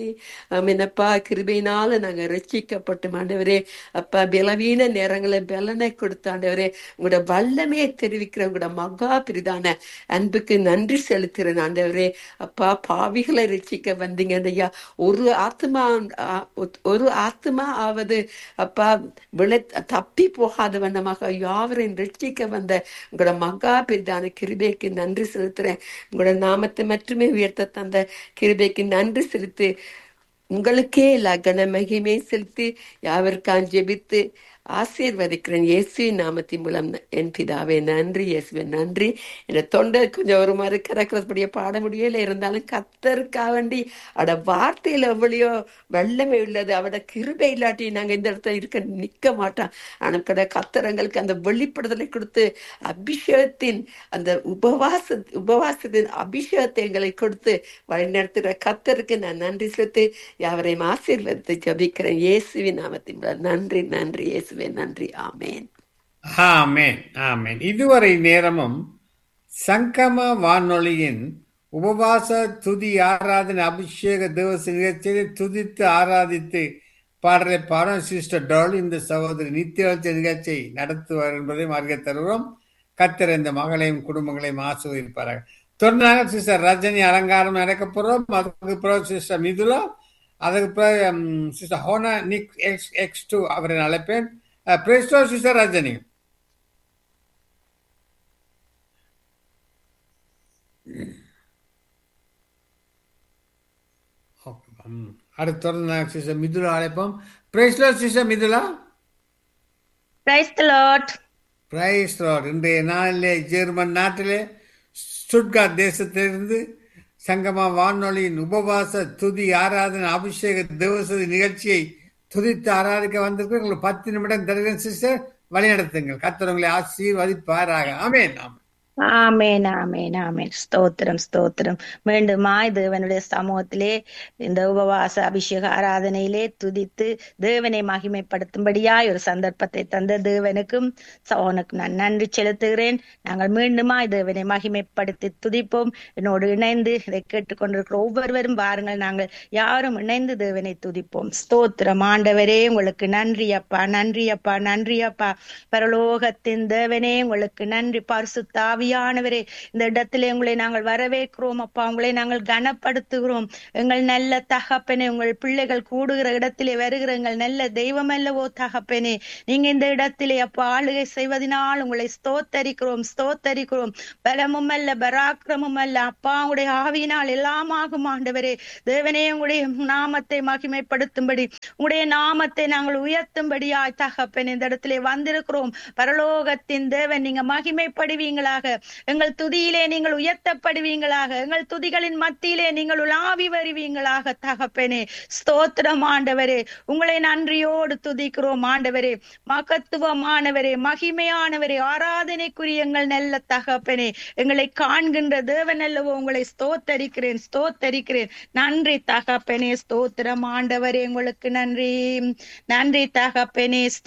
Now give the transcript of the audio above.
ஆமீனப்பா கிருபையினால நாங்க ரட்சிக்கப்பட்டு ஆண்டவரே அப்பா பலவீன நேரங்களை பலனை கொடுத்த ஆண்டவரே உங்களோட வல்லமையை தெரிவிக்கிற உங்களோட மகா பிரிதான அன்புக்கு நன்றி செலுத்துகிறேன் ஆண்டவரே அப்பா பாவிகளை ரட்சிக்க வந்தீங்க ஐயா ஒரு ஆத்மா ஆ, ஒரு ஆத்மா ஆவது அப்பா விளை தப்பி போகாத வண்ணமாக யாவரையும் ரட்சிக்க வந்த உங்களோட மகா பிரிதான கிருபைக்கு நன்றி செலுத்துறேன் உங்களோட நாமத்தை மட்டுமே உயர்த்த தந்த கிருபைக்கு நன்றி செலுத்து உங்களுக்கே எல்லா கன மகிமை செலுத்தி யாவருக்கான் ஜெபித்து ஆசீர்வதிக்கிறேன் இயேசுவின் நாமத்தின் மூலம் என் பிதாவே நன்றி இயேசுவே நன்றி என் தொண்டை கொஞ்சம் ஒரு மாதிரி கறக்கிறபடியே பாட முடியல இருந்தாலும் கத்தருக்காக வேண்டி அட வார்த்தையில எவ்வளையோ வெள்ளமே உள்ளது அவட கிருபை இல்லாட்டி நாங்க இந்த இடத்துல இருக்க நிக்க மாட்டோம் ஆனா கடை கத்தரங்களுக்கு அந்த வெளிப்படுதலை கொடுத்து அபிஷேகத்தின் அந்த உபவாச உபவாசத்தின் அபிஷேகத்தை எங்களை கொடுத்து வழிநடத்துகிற கத்தருக்கு நான் நன்றி செலுத்தி யாவரையும் ஆசீர்வதித்து ஜபிக்கிறேன் இயேசுவின் நாமத்தின் மூலம் நன்றி நன்றி இயேசுவே நன்றி ஆமேன் ஆமென் ஆமென் இதுவரை நேரமும் சங்கம வானொலியின் உபவாச துதி ஆராதனை அபிஷேக திவச நிகழ்ச்சியை துதித்து ஆராதித்து பாடலை பாடம் சிஸ்டர் டால் இந்த சகோதரி நித்திய நிகழ்ச்சியை நடத்துவார் என்பதை மார்க்க தருகிறோம் கத்தர் இந்த மகளையும் குடும்பங்களையும் ஆசிர்வதிப்பார்கள் தொடர்ந்தாங்க சிஸ்டர் ரஜினி அலங்காரம் நடக்க போறோம் அதுக்கு பிறகு சிஸ்டர் மிதுலா அதுக்கு பிறகு சிஸ்டர் ஹோனா நிக் எக்ஸ் எக்ஸ் டூ அவரை அழைப்பேன் பிரேஸ்டோ சிஸ்டர் ரஜினி ஓகே. ம். அடுத்து தொடர்ந்து சிஸ்டர் மிதுலா அழைப்போம் பிரேஸ்லோ sister Mithula praise the lord praise lord இன்றைய நாளிலே ஜெர்மன் நாட்டிலே ஸ்டுட்கார்ட் தேசத்திலிருந்து சங்கமா வானொலியின் உபவாச துதி ஆராதனை அபிஷேக திவச நிகழ்ச்சியை துதித்து ஆராதிக்க வந்திருக்க உங்களுக்கு பத்து நிமிடம் தருகிறேன் சிஸ்டர் வழிநடத்துங்கள் கத்தரவங்களை ஆசீர்வதிப்பாராக ஆமென் ஆமென் ஆமேன் ஆமேன் ஆமேன் ஸ்தோத்திரம் ஸ்தோத்திரம் மீண்டுமாய் தேவனுடைய சமூகத்திலே இந்த உபவாச அபிஷேக ஆராதனையிலே துதித்து தேவனை மகிமைப்படுத்தும்படியாய் ஒரு சந்தர்ப்பத்தை தந்த தேவனுக்கும் சோனுக்கும் நான் நன்றி செலுத்துகிறேன் நாங்கள் மீண்டுமாய் தேவனை மகிமைப்படுத்தி துதிப்போம் என்னோடு இணைந்து இதை கேட்டுக்கொண்டிருக்கிற ஒவ்வொருவரும் வாருங்கள் நாங்கள் யாரும் இணைந்து தேவனை துதிப்போம் ஸ்தோத்திரம் ஆண்டவரே உங்களுக்கு நன்றி அப்பா நன்றி அப்பா நன்றி அப்பா பரலோகத்தின் தேவனே உங்களுக்கு நன்றி பரிசுத்தாவி ஆவியானவரே இந்த இடத்திலே உங்களை நாங்கள் வரவேற்கிறோம் அப்பா உங்களை நாங்கள் கனப்படுத்துகிறோம் எங்கள் நல்ல தகப்பனே உங்கள் பிள்ளைகள் கூடுகிற இடத்திலே வருகிற எங்கள் நல்ல தெய்வம் அல்லவோ தகப்பனே நீங்க இந்த இடத்திலே அப்பா ஆளுகை செய்வதனால் உங்களை ஸ்தோத்தரிக்கிறோம் ஸ்தோத்தரிக்கிறோம் பலமும் அல்ல பராக்கிரமும் அல்ல அப்பா உங்களுடைய ஆவியினால் எல்லாம் ஆகும் ஆண்டவரே தேவனே உங்களுடைய நாமத்தை மகிமைப்படுத்தும்படி உங்களுடைய நாமத்தை நாங்கள் உயர்த்தும்படியாய் தகப்பன் இந்த இடத்திலே வந்திருக்கிறோம் பரலோகத்தின் தேவன் நீங்க மகிமைப்படுவீங்களாக எங்கள் துதியிலே நீங்கள் உயர்த்தப்படுவீங்களாக எங்கள் துதிகளின் மத்தியிலே நீங்கள் உலாவி வருவீங்களாக தகப்பனே ஸ்தோத்திரம் ஆண்டவரே உங்களை நன்றியோடு துதிக்கிறோம் ஆண்டவரே மகத்துவமானவரே மகிமையானவரே ஆராதனைக்குரிய எங்கள் நல்ல தகப்பனே எங்களை காண்கின்ற தேவன் அல்லவோ உங்களை ஸ்தோத்தரிக்கிறேன் ஸ்தோத்தரிக்கிறேன் நன்றி தகப்பனே ஸ்தோத்திரம் ஆண்டவரே உங்களுக்கு நன்றி நன்றி தகப்பனே